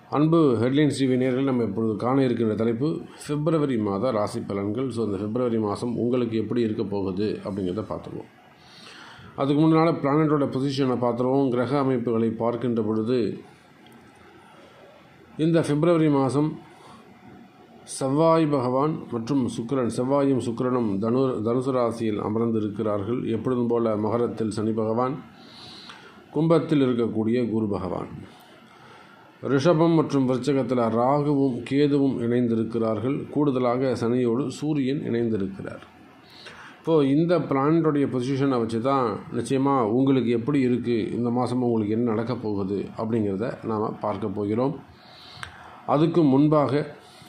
அன்பு headlines TV நேர்கள் நம்ம இப்பொழுது காண இருக்கின்ற தலைப்பு பிப்ரவரி மாத ராசி பலன்கள் ஸோ இந்த பிப்ரவரி மாதம் உங்களுக்கு எப்படி இருக்க போகுது அப்படிங்கிறத பார்த்துருவோம் அதுக்கு முன்னால் பிளானட்டோட பொசிஷனை பார்த்துருவோம் கிரக அமைப்புகளை பார்க்கின்ற பொழுது இந்த பிப்ரவரி மாதம் செவ்வாய் பகவான் மற்றும் சுக்கிரன் செவ்வாயும் சுக்கிரனும் தனு தனுசு ராசியில் அமர்ந்திருக்கிறார்கள் எப்பொழுதும் போல மகரத்தில் சனி பகவான் கும்பத்தில் இருக்கக்கூடிய குரு பகவான் ரிஷபம் மற்றும் விருச்சகத்தில் ராகுவும் கேதுவும் இணைந்திருக்கிறார்கள் கூடுதலாக சனியோடு சூரியன் இணைந்திருக்கிறார் இப்போது இந்த பிளானட்டுடைய பொசிஷனை வச்சு தான் நிச்சயமாக உங்களுக்கு எப்படி இருக்குது இந்த மாதம் உங்களுக்கு என்ன நடக்கப் போகுது அப்படிங்கிறத நாம் பார்க்க போகிறோம் அதுக்கு முன்பாக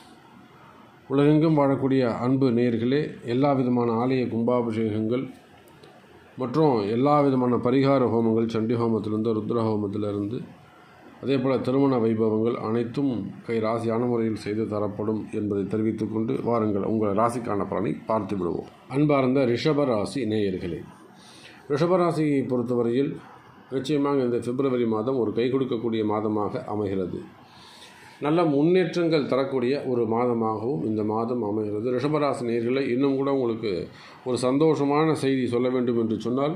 உலகெங்கும் வாழக்கூடிய அன்பு நேர்களே எல்லா விதமான ஆலய கும்பாபிஷேகங்கள் மற்றும் எல்லா விதமான பரிகார ஹோமங்கள் சண்டி ஹோமத்திலிருந்து ருத்ர ஹோமத்திலிருந்து அதே போல் திருமண வைபவங்கள் அனைத்தும் கை ராசியான முறையில் செய்து தரப்படும் என்பதை தெரிவித்துக் கொண்டு வாருங்கள் உங்கள் ராசிக்கான பலனை பார்த்து விடுவோம் அன்பார்ந்த ரிஷப ராசி நேயர்களே ரிஷபராசியை பொறுத்தவரையில் நிச்சயமாக இந்த பிப்ரவரி மாதம் ஒரு கை கொடுக்கக்கூடிய மாதமாக அமைகிறது நல்ல முன்னேற்றங்கள் தரக்கூடிய ஒரு மாதமாகவும் இந்த மாதம் அமைகிறது ரிஷபராசி நேர்களை இன்னும் கூட உங்களுக்கு ஒரு சந்தோஷமான செய்தி சொல்ல வேண்டும் என்று சொன்னால்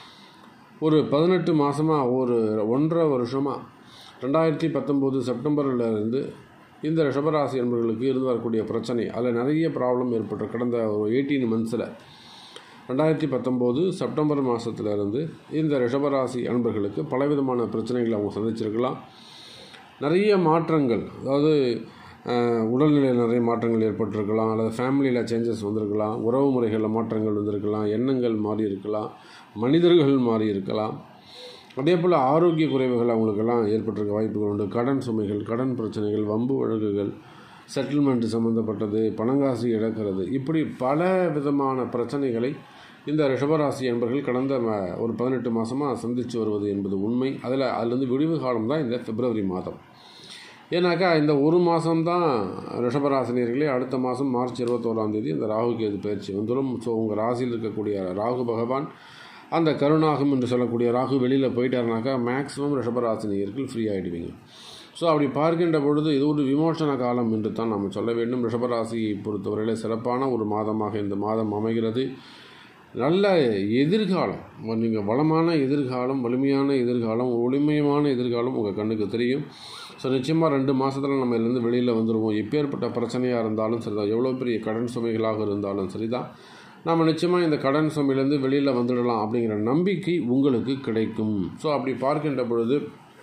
ஒரு பதினெட்டு மாதமாக ஒரு ஒன்றரை வருஷமாக ரெண்டாயிரத்தி பத்தொம்போது செப்டம்பரில் இருந்து இந்த ரிஷபராசி என்பவர்களுக்கு இருந்து வரக்கூடிய பிரச்சனை அதில் நிறைய ப்ராப்ளம் ஏற்பட்டு கடந்த ஒரு எயிட்டீன் மந்த்ஸில் ரெண்டாயிரத்தி பத்தொம்போது செப்டம்பர் மாதத்துலேருந்து இந்த ரிஷபராசி அன்பர்களுக்கு பலவிதமான பிரச்சனைகளை அவங்க சந்திச்சிருக்கலாம் நிறைய மாற்றங்கள் அதாவது உடல்நிலையில் நிறைய மாற்றங்கள் ஏற்பட்டிருக்கலாம் அல்லது ஃபேமிலியில் சேஞ்சஸ் வந்திருக்கலாம் உறவு முறைகளில் மாற்றங்கள் வந்திருக்கலாம் எண்ணங்கள் மாறி இருக்கலாம் மனிதர்கள் மாறி இருக்கலாம் அதே போல் ஆரோக்கிய குறைவுகள் அவங்களுக்கெல்லாம் ஏற்பட்டிருக்க வாய்ப்புகள் உண்டு கடன் சுமைகள் கடன் பிரச்சனைகள் வம்பு வழக்குகள் செட்டில்மெண்ட் சம்மந்தப்பட்டது பணங்காசு இழக்கிறது இப்படி பல விதமான பிரச்சனைகளை இந்த ரிஷபராசி என்பர்கள் கடந்த ஒரு பதினெட்டு மாதமாக சந்தித்து வருவது என்பது உண்மை அதில் அதுலேருந்து விடிவு காலம் தான் இந்த பிப்ரவரி மாதம் ஏன்னாக்கா இந்த ஒரு மாதம்தான் ரிஷபராசினியர்களே அடுத்த மாதம் மார்ச் இருபத்தோராம் தேதி இந்த ராகு கேது பயிற்சி வந்துடும் ஸோ உங்கள் ராசியில் இருக்கக்கூடிய ராகு பகவான் அந்த கருணாகம் என்று சொல்லக்கூடிய ராகு வெளியில் போயிட்டாருனாக்கா மேக்ஸிமம் ரிஷபராசினியர்கள் ஃப்ரீ ஆகிடுவீங்க ஸோ அப்படி பார்க்கின்ற பொழுது இது ஒரு விமோசன காலம் என்று தான் நம்ம சொல்ல வேண்டும் ரிஷபராசியை பொறுத்தவரையில் சிறப்பான ஒரு மாதமாக இந்த மாதம் அமைகிறது நல்ல எதிர்காலம் நீங்கள் வளமான எதிர்காலம் வலிமையான எதிர்காலம் ஒளிமயமான எதிர்காலம் உங்கள் கண்ணுக்கு தெரியும் ஸோ நிச்சயமாக ரெண்டு மாதத்தில் நம்ம இதுலேருந்து வெளியில் வந்துடுவோம் எப்பேற்பட்ட பிரச்சனையாக இருந்தாலும் சரிதான் எவ்வளோ பெரிய கடன் சுமைகளாக இருந்தாலும் சரிதான் நம்ம நிச்சயமாக இந்த கடன் சுமையிலேருந்து வெளியில் வந்துடலாம் அப்படிங்கிற நம்பிக்கை உங்களுக்கு கிடைக்கும் ஸோ அப்படி பார்க்கின்ற பொழுது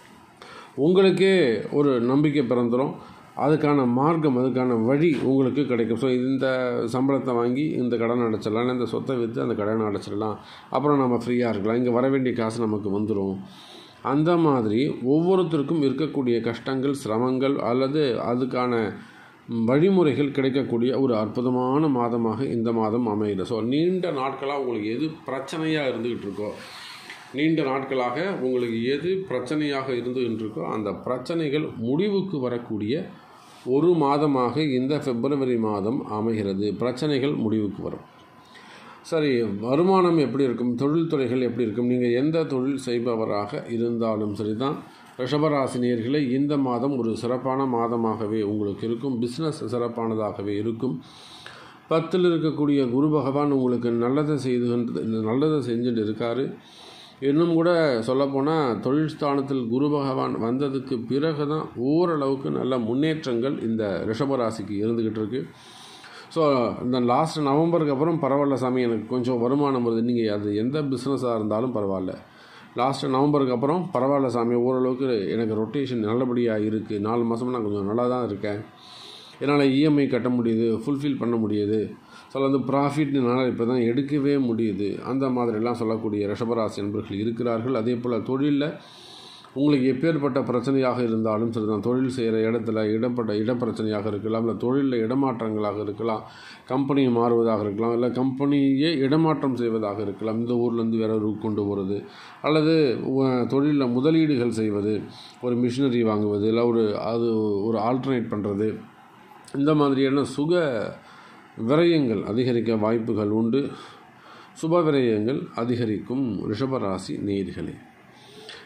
உங்களுக்கே ஒரு நம்பிக்கை பிறந்துடும் அதுக்கான மார்க்கம் அதுக்கான வழி உங்களுக்கு கிடைக்கும் ஸோ இந்த சம்பளத்தை வாங்கி இந்த கடன் அடைச்சிடலாம் இந்த சொத்தை விற்று அந்த கடனை அடைச்சிடலாம் அப்புறம் நம்ம ஃப்ரீயாக இருக்கலாம் இங்கே வர வேண்டிய காசு நமக்கு வந்துடும் அந்த மாதிரி ஒவ்வொருத்தருக்கும் இருக்கக்கூடிய கஷ்டங்கள் சிரமங்கள் அல்லது அதுக்கான வழிமுறைகள் கிடைக்கக்கூடிய ஒரு அற்புதமான மாதமாக இந்த மாதம் அமைகிறது ஸோ நீண்ட நாட்களாக உங்களுக்கு எது பிரச்சனையாக இருந்துக்கிட்டு இருக்கோ நீண்ட நாட்களாக உங்களுக்கு எது பிரச்சனையாக இருந்துகிட்டு இருக்கோ அந்த பிரச்சனைகள் முடிவுக்கு வரக்கூடிய ஒரு மாதமாக இந்த பிப்ரவரி மாதம் அமைகிறது பிரச்சனைகள் முடிவுக்கு வரும் சரி வருமானம் எப்படி இருக்கும் தொழில்துறைகள் எப்படி இருக்கும் நீங்கள் எந்த தொழில் செய்பவராக இருந்தாலும் சரி தான் ரிஷபராசினியர்களே இந்த மாதம் ஒரு சிறப்பான மாதமாகவே உங்களுக்கு இருக்கும் பிஸ்னஸ் சிறப்பானதாகவே இருக்கும் பத்தில் இருக்கக்கூடிய குரு பகவான் உங்களுக்கு நல்லதை செய்து நல்லதை செஞ்சுட்டு இருக்கார் இன்னும் கூட சொல்லப்போனால் தொழில் ஸ்தானத்தில் குரு பகவான் வந்ததுக்கு பிறகு தான் ஓரளவுக்கு நல்ல முன்னேற்றங்கள் இந்த ரிஷபராசிக்கு இருந்துக்கிட்டு இருக்குது ஸோ இந்த லாஸ்ட் நவம்பருக்கு அப்புறம் பரவாயில்ல சாமி எனக்கு கொஞ்சம் வருமானம் வருது நீங்கள் அது எந்த பிஸ்னஸாக இருந்தாலும் பரவாயில்ல லாஸ்ட்டு நவம்பருக்கு அப்புறம் பரவாயில்ல சாமி ஓரளவுக்கு எனக்கு ரொட்டேஷன் நல்லபடியாக இருக்குது நாலு மாதம் நான் கொஞ்சம் நல்லா தான் இருக்கேன் என்னால் இஎம்ஐ கட்ட முடியுது ஃபுல்ஃபில் பண்ண முடியுது ஸோ வந்து ப்ராஃபிட் என்னால் இப்போ தான் எடுக்கவே முடியுது அந்த மாதிரிலாம் சொல்லக்கூடிய ரிஷபராசி என்பர்கள் இருக்கிறார்கள் அதே போல் தொழிலில் உங்களுக்கு எப்பேற்பட்ட பிரச்சனையாக இருந்தாலும் சரி தான் தொழில் செய்கிற இடத்துல இடப்பட்ட இடப்பிரச்சனையாக இருக்கலாம் இல்லை தொழிலில் இடமாற்றங்களாக இருக்கலாம் கம்பெனி மாறுவதாக இருக்கலாம் இல்லை கம்பெனியே இடமாற்றம் செய்வதாக இருக்கலாம் இந்த ஊர்லேருந்து வேற ஊருக்கு கொண்டு போகிறது அல்லது தொழிலில் முதலீடுகள் செய்வது ஒரு மிஷினரி வாங்குவது இல்லை ஒரு அது ஒரு ஆல்டர்னேட் பண்ணுறது இந்த மாதிரியான சுக விரயங்கள் அதிகரிக்க வாய்ப்புகள் உண்டு சுப விரயங்கள் அதிகரிக்கும் ரிஷபராசி நேர்களே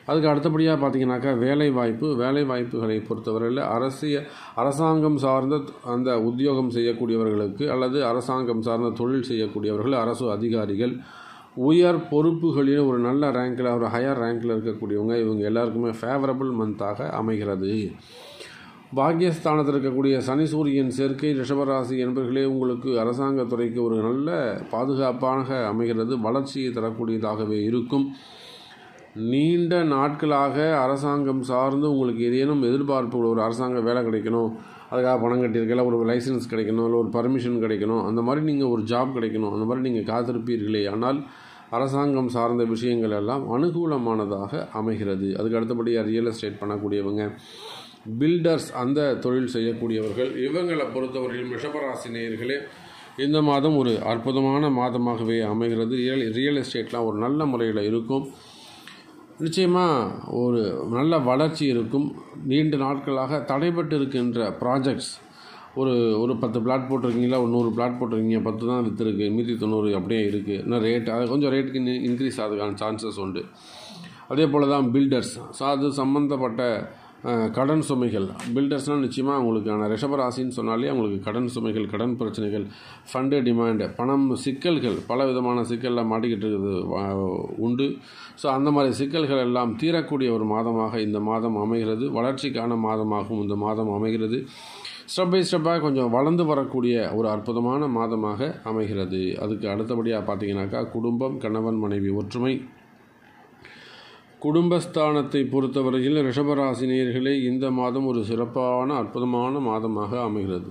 அதுக்கு அடுத்தபடியாக பார்த்தீங்கன்னாக்கா வேலை வாய்ப்பு வேலை வாய்ப்புகளை பொறுத்தவரையில் அரசிய அரசாங்கம் சார்ந்த அந்த உத்தியோகம் செய்யக்கூடியவர்களுக்கு அல்லது அரசாங்கம் சார்ந்த தொழில் செய்யக்கூடியவர்கள் அரசு அதிகாரிகள் உயர் பொறுப்புகளில் ஒரு நல்ல ரேங்கில் ஒரு ஹையர் ரேங்கில் இருக்கக்கூடியவங்க இவங்க எல்லாருக்குமே ஃபேவரபிள் மந்தாக அமைகிறது பாக்கியஸ்தானத்தில் இருக்கக்கூடிய சனி சூரியன் சேர்க்கை ரிஷபராசி என்பர்களே உங்களுக்கு அரசாங்கத்துறைக்கு ஒரு நல்ல பாதுகாப்பாக அமைகிறது வளர்ச்சியை தரக்கூடியதாகவே இருக்கும் நீண்ட நாட்களாக அரசாங்கம் சார்ந்து உங்களுக்கு ஏதேனும் எதிர்பார்ப்புகள் ஒரு அரசாங்க வேலை கிடைக்கணும் அதுக்காக பணம் கட்டியிருக்கல ஒரு லைசன்ஸ் கிடைக்கணும் இல்லை ஒரு பர்மிஷன் கிடைக்கணும் அந்த மாதிரி நீங்கள் ஒரு ஜாப் கிடைக்கணும் அந்த மாதிரி நீங்கள் காத்திருப்பீர்களே ஆனால் அரசாங்கம் சார்ந்த விஷயங்கள் எல்லாம் அனுகூலமானதாக அமைகிறது அதுக்கு அடுத்தபடியாக ரியல் எஸ்டேட் பண்ணக்கூடியவங்க பில்டர்ஸ் அந்த தொழில் செய்யக்கூடியவர்கள் இவங்களை பொறுத்தவரையில் ரிஷபராசி நேயர்களே இந்த மாதம் ஒரு அற்புதமான மாதமாகவே அமைகிறது ரியல் ரியல் எஸ்டேட்லாம் ஒரு நல்ல முறையில் இருக்கும் நிச்சயமாக ஒரு நல்ல வளர்ச்சி இருக்கும் நீண்ட நாட்களாக தடைபட்டு இருக்கின்ற ப்ராஜெக்ட்ஸ் ஒரு ஒரு பத்து பிளாட் போட்டிருக்கீங்களா ஒரு நூறு பிளாட் போட்டிருக்கீங்க பத்து தான் விற்றுருக்கு மீதி தொண்ணூறு அப்படியே இருக்குது இன்னும் ரேட் அது கொஞ்சம் ரேட்டுக்கு இன்க்ரீஸ் ஆகிறதுக்கான சான்சஸ் உண்டு அதே போல் தான் பில்டர்ஸ் ஸோ அது சம்மந்தப்பட்ட கடன் சுமைகள் பில்டர்ஸ்னால் நிச்சயமாக அவங்களுக்கான ரிஷபராசின்னு சொன்னாலே அவங்களுக்கு கடன் சுமைகள் கடன் பிரச்சனைகள் ஃபண்டு டிமாண்டு பணம் சிக்கல்கள் பல விதமான சிக்கலில் மாட்டிக்கிட்டு இருக்குது உண்டு ஸோ அந்த மாதிரி சிக்கல்கள் எல்லாம் தீரக்கூடிய ஒரு மாதமாக இந்த மாதம் அமைகிறது வளர்ச்சிக்கான மாதமாகவும் இந்த மாதம் அமைகிறது ஸ்டெப் பை ஸ்டெப்பாக கொஞ்சம் வளர்ந்து வரக்கூடிய ஒரு அற்புதமான மாதமாக அமைகிறது அதுக்கு அடுத்தபடியாக பார்த்தீங்கன்னாக்கா குடும்பம் கணவன் மனைவி ஒற்றுமை குடும்பஸ்தானத்தை பொறுத்தவரையில் ரிஷபராசினியர்களே இந்த மாதம் ஒரு சிறப்பான அற்புதமான மாதமாக அமைகிறது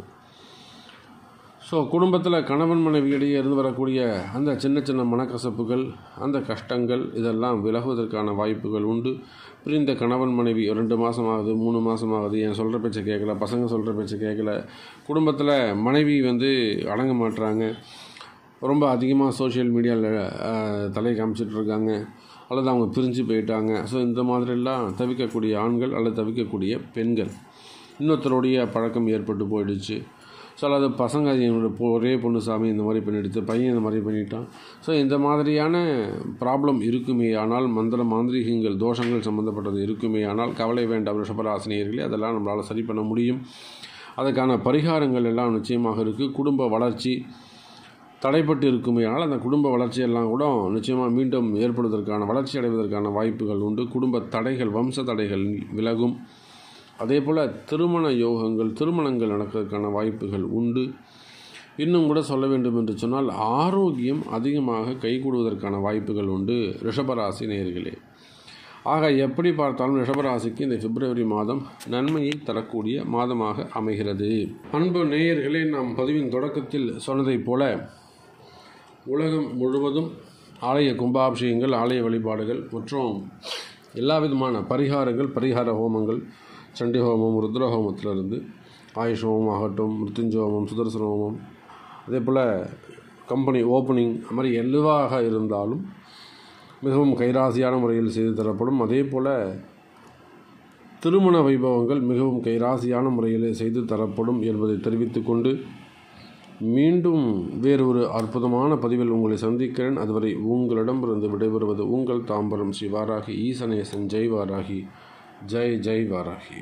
ஸோ குடும்பத்தில் கணவன் மனைவியிடையே இருந்து வரக்கூடிய அந்த சின்ன சின்ன மனக்கசப்புகள் அந்த கஷ்டங்கள் இதெல்லாம் விலகுவதற்கான வாய்ப்புகள் உண்டு பிரிந்த கணவன் மனைவி ரெண்டு மாதம் ஆகுது மூணு மாதம் ஆகுது என் சொல்கிற பேச்சை கேட்கல பசங்க சொல்கிற பேச்சை கேட்கல குடும்பத்தில் மனைவி வந்து அடங்க மாட்டுறாங்க ரொம்ப அதிகமாக சோஷியல் மீடியாவில் தலை காமிச்சிட்டு இருக்காங்க அல்லது அவங்க பிரிஞ்சு போயிட்டாங்க ஸோ இந்த மாதிரிலாம் தவிக்கக்கூடிய ஆண்கள் அல்லது தவிக்கக்கூடிய பெண்கள் இன்னொருத்தருடைய பழக்கம் ஏற்பட்டு போயிடுச்சு ஸோ அல்லது பசங்க என்னோட ஒரே பொண்ணு சாமி இந்த மாதிரி பண்ணிடுச்சு பையன் இந்த மாதிரி பண்ணிட்டான் ஸோ இந்த மாதிரியான ப்ராப்ளம் இருக்குமே ஆனால் மந்திர மாந்திரிகங்கள் தோஷங்கள் சம்மந்தப்பட்டது இருக்குமே ஆனால் கவலை வேண்டாம் ரிஷபராசினியர்களே அதெல்லாம் நம்மளால் சரி பண்ண முடியும் அதுக்கான பரிகாரங்கள் எல்லாம் நிச்சயமாக இருக்குது குடும்ப வளர்ச்சி தடைப்பட்டு இருக்குமே ஆனால் அந்த குடும்ப வளர்ச்சியெல்லாம் கூட நிச்சயமாக மீண்டும் ஏற்படுவதற்கான வளர்ச்சி அடைவதற்கான வாய்ப்புகள் உண்டு குடும்ப தடைகள் வம்ச தடைகள் விலகும் அதே போல் திருமண யோகங்கள் திருமணங்கள் நடக்கிறதுக்கான வாய்ப்புகள் உண்டு இன்னும் கூட சொல்ல வேண்டும் என்று சொன்னால் ஆரோக்கியம் அதிகமாக கைகூடுவதற்கான வாய்ப்புகள் உண்டு ரிஷபராசி நேர்களே ஆக எப்படி பார்த்தாலும் ரிஷபராசிக்கு இந்த பிப்ரவரி மாதம் நன்மையை தரக்கூடிய மாதமாக அமைகிறது அன்பு நேயர்களே நாம் பதிவின் தொடக்கத்தில் சொன்னதைப் போல உலகம் முழுவதும் ஆலய கும்பாபிஷேகங்கள் ஆலய வழிபாடுகள் மற்றும் எல்லா விதமான பரிகாரங்கள் பரிகார ஹோமங்கள் சண்டி ஹோமம் ருத்ர ஹோமத்திலிருந்து ஆயுஷ் ஹோமம் ஆகட்டும் மிருத்யுஞ்ச ஹோமம் சுதர்சன ஹோமம் அதே போல் கம்பெனி ஓப்பனிங் அது மாதிரி எதுவாக இருந்தாலும் மிகவும் கைராசியான முறையில் செய்து தரப்படும் அதே போல் திருமண வைபவங்கள் மிகவும் கைராசியான முறையில் செய்து தரப்படும் என்பதை தெரிவித்துக்கொண்டு மீண்டும் வேறொரு அற்புதமான பதிவில் உங்களை சந்திக்கிறேன் அதுவரை உங்களிடமிருந்து விடைபெறுவது உங்கள் தாம்பரம் ஸ்ரீ வாராகி ஈசனேசன் ஜெய் வாராகி ஜெய் ஜெய் வாராகி